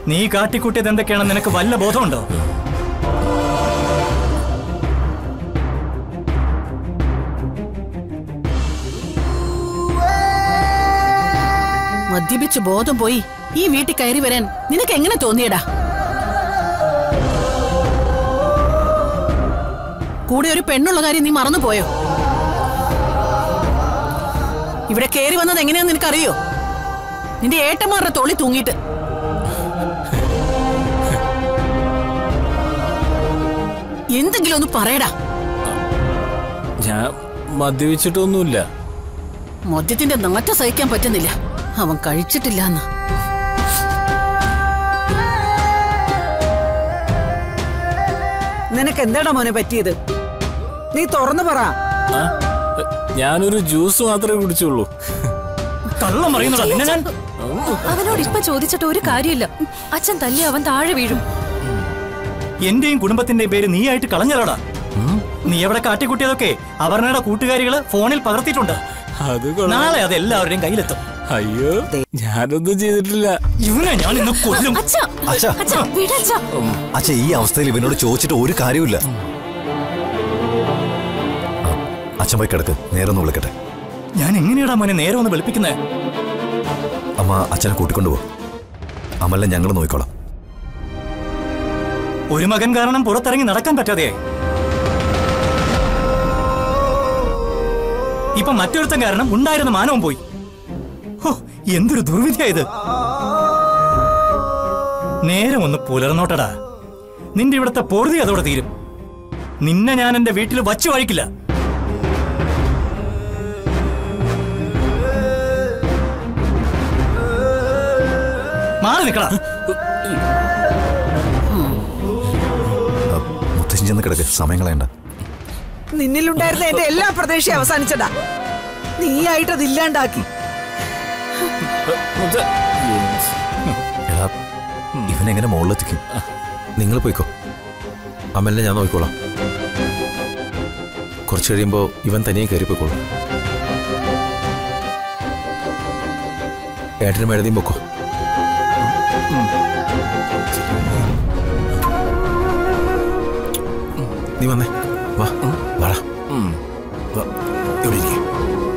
നീ കാട്ടിക്കൂട്ടിയത് എന്തൊക്കെയാണെന്ന് നിനക്ക് വല്ല ബോധമുണ്ടോ മദ്യപിച്ച് ബോധം പോയി ഈ വീട്ടിൽ കയറി വരാൻ നിനക്ക് എങ്ങനെ തോന്നിയടാ കൂടെ ഒരു പെണ്ണുള്ള കാര്യം നീ മറന്നുപോയോ ഇവിടെ കയറി വന്നത് എങ്ങനെയാന്ന് നിനക്കറിയോ നിന്റെ ഏട്ടന്മാരുടെ തൊളി തൂങ്ങിയിട്ട് എന്തെങ്കിലും ഒന്ന് പറയടാ ഞാൻ മദ്യപിച്ചിട്ടൊന്നുമില്ല മദ്യത്തിന്റെ നാറ്റ സഹിക്കാൻ പറ്റുന്നില്ല അവൻ കഴിച്ചിട്ടില്ല എന്ന് നിനക്ക് എന്താടാ മോനെ പറ്റിയത് നീ തുറന്നു പറ ആ? ഞാനൊരു ജ്യൂസ് മാത്രമേ കുടിച്ചുള്ളൂ കള്ളം പറയുന്നതാ നിന്നെ ഞാൻ അവനോട് ഇപ്പൊ ചോദിച്ചിട്ട് ഒരു കാര്യമില്ല അച്ഛൻ തല്ലി അവൻ താഴെ വീഴും എന്റെയും കുടുംബത്തിന്റെയും പേര് നീയായിട്ട് കളഞ്ഞലോടാ നീ എവിടെ കാട്ടിക്കൂട്ടിയതൊക്കെ അപർണയുടെ കൂട്ടുകാരികള് ഫോണിൽ പകർത്തിയിട്ടുണ്ട് അത് കൊള്ളാം. നാളെ അത് എല്ലാവരുടെയും കയ്യിലെത്തും അയ്യോ ഞാനൊന്നും ചെയ്തിട്ടില്ല ഇവനെ ഞാൻ ഇന്ന് കൊല്ലും അച്ഛാ അച്ഛാ. അച്ഛാ വിടച്ഛാ അച്ഛ ഈ അവസ്ഥയിൽ ഇവനോട് ചോദിച്ചിട്ട് ഒരു കാര്യമില്ല ആ, അച്ഛൻ പോയി കിടക്ക് നേരെ ഒന്ന് വിളിക്കട്ടെ ഞാൻ എങ്ങനെയാടാ മോനെ നേരെ ഒന്ന് വെളുപ്പിക്കുന്നത് അമ്മ അച്ഛനെ കൂട്ടിക്കൊണ്ടുപോ അമ്മല്ല ഞങ്ങൾ നോക്കിക്കോളാം ഒരു മകൻ കാരണം പുറത്തിറങ്ങി നടക്കാൻ പറ്റാതെയായി ഇപ്പൊ മറ്റൊരുത്തൻ കാരണം ഉണ്ടായിരുന്ന മാനവും പോയി ഹോ, എന്തൊരു ദുർവിധിയാ ഇത് നേരം ഒന്ന് പുലർന്നോട്ടടാ നിന്റെ ഇവിടുത്തെ പൊറുതി അതോടെ തീരും നിന്നെ ഞാൻ എന്റെ വീട്ടിൽ വച്ചു വഴിക്കില്ല മാറി നിക്കടാ ആ, മുത്തശ്ശൻ ചെന്ന് കിടക്ക് സമയം കളയണ്ട നിന്നിലുണ്ടായിരുന്ന എന്റെ എല്ലാ പ്രതീക്ഷയും അവസാനിച്ചടാ നീയായിട്ട് അത് ഇല്ലാണ്ടാക്കി മുത്ത- എടാ ഇവനെങ്ങനെ മുകളിലെത്തിക്കും നിങ്ങൾ പോയിക്കോ അമ്മല്ല ഞാൻ നോക്കിക്കോളാം കുറച്ച് കഴിയുമ്പോൾ ഇവൻ തനിയെ കയറി പോയിക്കോളും ഏട്ടനും എഴുതിയും പൊക്കോ നീ വന്നേ വാ വാടാ വാ ഇവിടെ ഇരിക്കെ